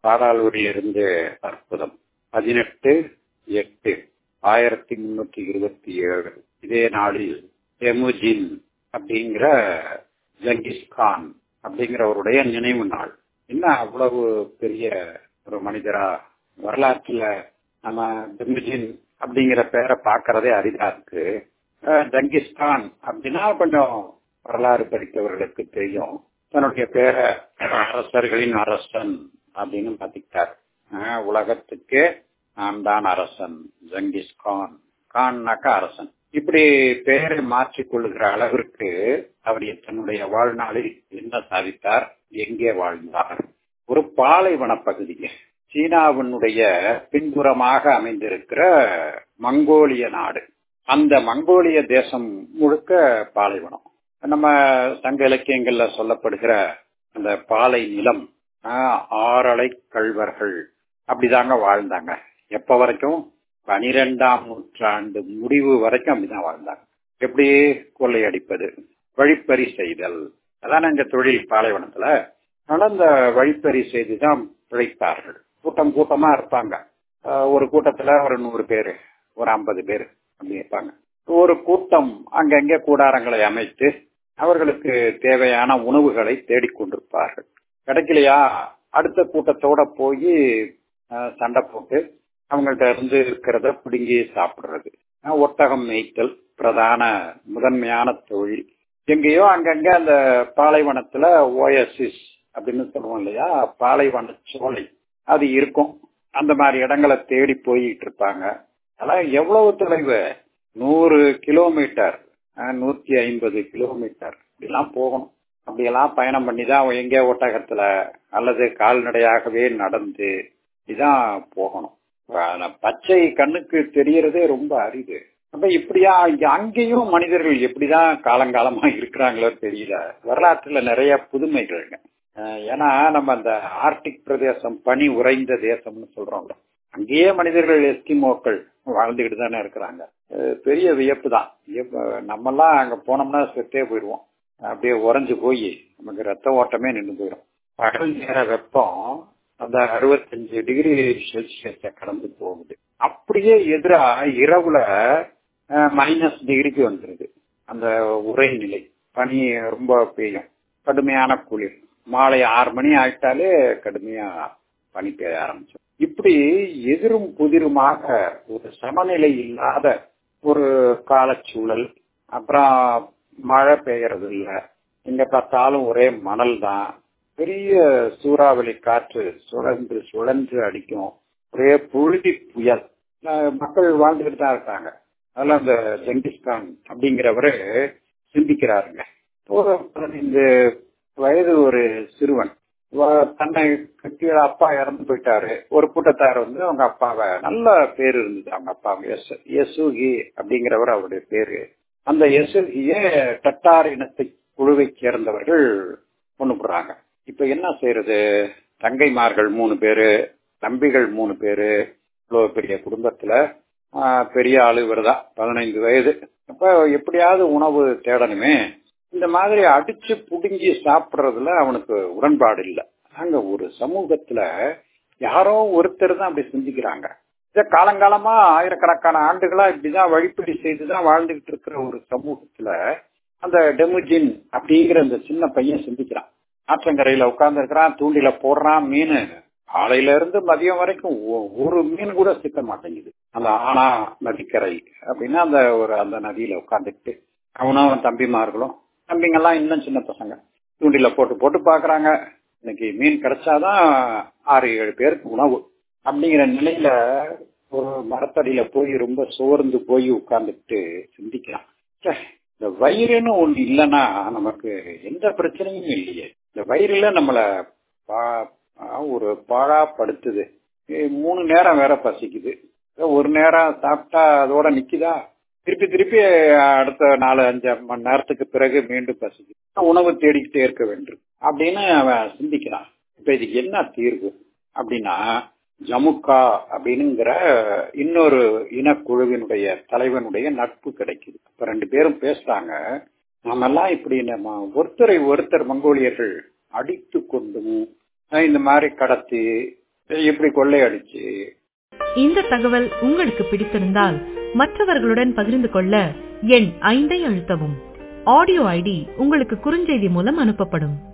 பாடாலூரிலிருந்து அற்புதம் பதினெட்டு எட்டு ஆயிரத்தி முன்னூத்தி இருபத்தி ஏழு இதே நாளில் எமுஜின் அப்படிங்கிற ஜங்கிஸ்கான் அப்படிங்கிறவருடைய நினைவு நாள் என்ன அவ்வளவு பெரிய ஒரு மனிதரா வரலாற்றுல நம்ம ஜெமிஜின் அப்படிங்கிற பேரை பார்க்கறதே அரிதா இருக்கு ஜங்கிஸ்கான் அப்படின்னா கொஞ்சம் வரலாறு படித்தவர்களுக்கு தெரியும் தன்னுடைய பேரை அரசர்களின் அரசன் அப்படின்னு மாத்திக்கிட்டார் உலகத்துக்கு நான் தான் அரசன் ஜங்கிஸ் கான் கான்னாக்கா அரசன் இப்படி பெயரை மாற்றிக் கொள்ளுகிற அளவிற்கு அவர் தன்னுடைய வாழ்நாளில் என்ன சாதித்தார் எங்கே வாழ்ந்தார் ஒரு பாலைவன பகுதிங்க சீனாவினுடைய பின்புறமாக அமைந்திருக்கிற மங்கோலிய நாடு அந்த மங்கோலிய தேசம் முழுக்க பாலைவனம் நம்ம சங்க இலக்கியங்கள்ல சொல்லப்படுகிற அந்த பாலை நிலம் ஆறலை கழ்வர்கள் அப்படிதாங்க வாழ்ந்தாங்க எப்ப வரைக்கும் பனிரெண்டாம் நூற்றாண்டு முடிவு வரைக்கும் அப்படிதான் வாழ்ந்தாங்க எப்படி கொள்ளையடிப்பது வழிப்பறி செய்தல் அதான் இந்த தொழில் பாலைவனத்துல அதனால இந்த வழிப்பறி செய்துதான் பிழைப்பார்கள் கூட்டம் கூட்டமா இருப்பாங்க ஒரு கூட்டத்துல ஒரு நூறு பேரு ஒரு ஐம்பது பேர் அப்படி இருப்பாங்க ஒரு கூட்டம் அங்கங்கே கூடாரங்களை அமைத்து அவர்களுக்கு தேவையான உணவுகளை தேடிக்கொண்டிருப்பார்கள் கிடைக்கலையா அடுத்த கூட்டத்தோட போய் சண்டை போட்டு அவங்கள்ட்ட இருந்து இருக்கிறத பிடுங்கி சாப்பிடுறது ஒட்டகம் மேய்த்தல் பிரதான முதன்மையான தொழில் எங்கேயோ அங்கங்க அந்த பாலைவனத்துல ஓஎஸ்எஸ் அப்படின்னு சொல்லுவோம் இல்லையா பாலைவன சோலை அது இருக்கும் அந்த மாதிரி இடங்களை தேடி போயிட்டு இருப்பாங்க அதெல்லாம் எவ்வளவு தொலைவு நூறு கிலோமீட்டர் நூத்தி ஐம்பது கிலோமீட்டர் இப்படிலாம் போகணும் அப்படியெல்லாம் பயணம் பண்ணி தான் எங்கே ஒட்டகத்துல அல்லது கால்நடையாகவே நடந்து இதான் போகணும் பச்சை கண்ணுக்கு தெரியறதே ரொம்ப அரிது அப்ப இப்படியா அங்கேயும் மனிதர்கள் எப்படிதான் காலங்காலமா இருக்கிறாங்களோ தெரியல வரலாற்றுல நிறைய புதுமைகள்ங்க ஏன்னா நம்ம அந்த ஆர்டிக் பிரதேசம் பனி உறைந்த தேசம்னு சொல்றோம்ல அங்கேயே மனிதர்கள் எஸ்கிமோக்கள் வாழ்ந்துகிட்டு தானே இருக்கிறாங்க பெரிய வியப்பு தான் நம்மெல்லாம் அங்க போனோம்னா செத்தே போயிடுவோம் அப்படியே உறைஞ்சு போய் நமக்கு ரத்த ஓட்டமே நின்று போயிடும் பகல் நேர வெப்பம் அந்த அறுபத்தஞ்சு டிகிரி செல்சியஸ கடந்து போகுது அப்படியே எதிரா இரவுல மைனஸ் டிகிரிக்கு வந்துருது அந்த உரை நிலை பனி ரொம்ப பெய்யும் கடுமையான குளிர் மாலை ஆறு மணி ஆயிட்டாலே கடுமையா பனி பெய்ய ஆரம்பிச்சோம் இப்படி எதிரும் புதிருமாக ஒரு சமநிலை இல்லாத ஒரு காலச்சூழல் அப்புறம் மழை பெய்யறது இல்ல எங்க பார்த்தாலும் ஒரே மணல் தான் பெரிய சூறாவளி காற்று சுழன்று சுழன்று அடிக்கும் ஒரே புழுதி புயல் மக்கள் வாழ்ந்துகிட்டு தான் இருக்காங்க அதெல்லாம் அந்த ஜெங்கிஸ்கான் அப்படிங்கிறவரு சிந்திக்கிறாருங்க ஒரு பதினைந்து வயது ஒரு சிறுவன் தன்னை கீழே அப்பா இறந்து போயிட்டாரு ஒரு கூட்டத்தார் வந்து அவங்க அப்பாவை நல்ல பேர் இருந்தது அவங்க அப்பாவை எஸ் யசுகி அப்படிங்கிறவர் அவருடைய பேரு அந்த யசுகிய டட்டார் இனத்தை குழுவை சேர்ந்தவர்கள் கொண்டு போடுறாங்க இப்ப என்ன செய்யறது தங்கைமார்கள் மூணு பேரு தம்பிகள் மூணு பேரு இவ்வளவு பெரிய குடும்பத்துல பெரிய ஆளு இவர்தான் பதினைந்து வயது அப்ப எப்படியாவது உணவு தேடணுமே இந்த மாதிரி அடிச்சு புடுங்கி சாப்பிடுறதுல அவனுக்கு உடன்பாடு இல்லை அங்க ஒரு சமூகத்துல யாரோ ஒருத்தர் தான் அப்படி சிந்திக்கிறாங்க இத காலங்காலமா ஆயிரக்கணக்கான ஆண்டுகளா இப்படிதான் வழிப்படி செய்துதான் வாழ்ந்துகிட்டு இருக்கிற ஒரு சமூகத்துல அந்த டெமுஜின் அப்படிங்கிற அந்த சின்ன பையன் சிந்திக்கிறான் ஆற்றங்கரையில உட்கார்ந்து இருக்கிறான் தூண்டில போடுறான் மீன் காலையில இருந்து மதியம் வரைக்கும் ஒரு மீன் கூட சிக்க மாட்டேங்குது அந்த ஆனா நதிக்கரை அப்படின்னா அந்த ஒரு அந்த நதியில உட்காந்துக்கிட்டு அவனும் அவன் தம்பிமார்களும் தம்பிங்கெல்லாம் இன்னும் சின்ன பசங்க தூண்டில போட்டு போட்டு பாக்குறாங்க இன்னைக்கு மீன் கிடைச்சாதான் ஆறு ஏழு பேருக்கு உணவு அப்படிங்கிற நிலையில ஒரு மரத்தடியில போய் ரொம்ப சோர்ந்து போய் உட்கார்ந்துட்டு சிந்திக்கிறான் இந்த வயிறுன்னு ஒண்ணு இல்லைன்னா நமக்கு எந்த பிரச்சனையும் இல்லையே இந்த வயிறுல நம்மள ஒரு பாழா படுத்துது மூணு நேரம் வேற பசிக்குது ஒரு நேரம் சாப்பிட்டா அதோட நிக்குதா திருப்பி திருப்பி அடுத்த நாலு அஞ்சு மணி நேரத்துக்கு பிறகு மீண்டும் பசிக்குது உணவு தேடிக்கிட்டே இருக்க வேண்டும் அப்படின்னு அவன் சிந்திக்கிறான் இப்ப இதுக்கு என்ன தீர்வு அப்படின்னா ஜமுக்கா அப்படின்னுங்கிற இன்னொரு இனக்குழுவினுடைய தலைவனுடைய நட்பு கிடைக்குது இப்ப ரெண்டு பேரும் பேசுறாங்க நாம எல்லாம் இப்படி நம்ம ஒருத்தரை ஒருத்தர் மங்கோலியர்கள் அடித்து கொண்டும் இந்த மாதிரி கடத்தி இப்படி கொள்ளையடிச்சு இந்த தகவல் உங்களுக்கு பிடித்திருந்தால் மற்றவர்களுடன் பகிர்ந்து கொள்ள எண் ஐந்தை அழுத்தவும் ஆடியோ ஐடி உங்களுக்கு குறுஞ்செய்தி மூலம் அனுப்பப்படும்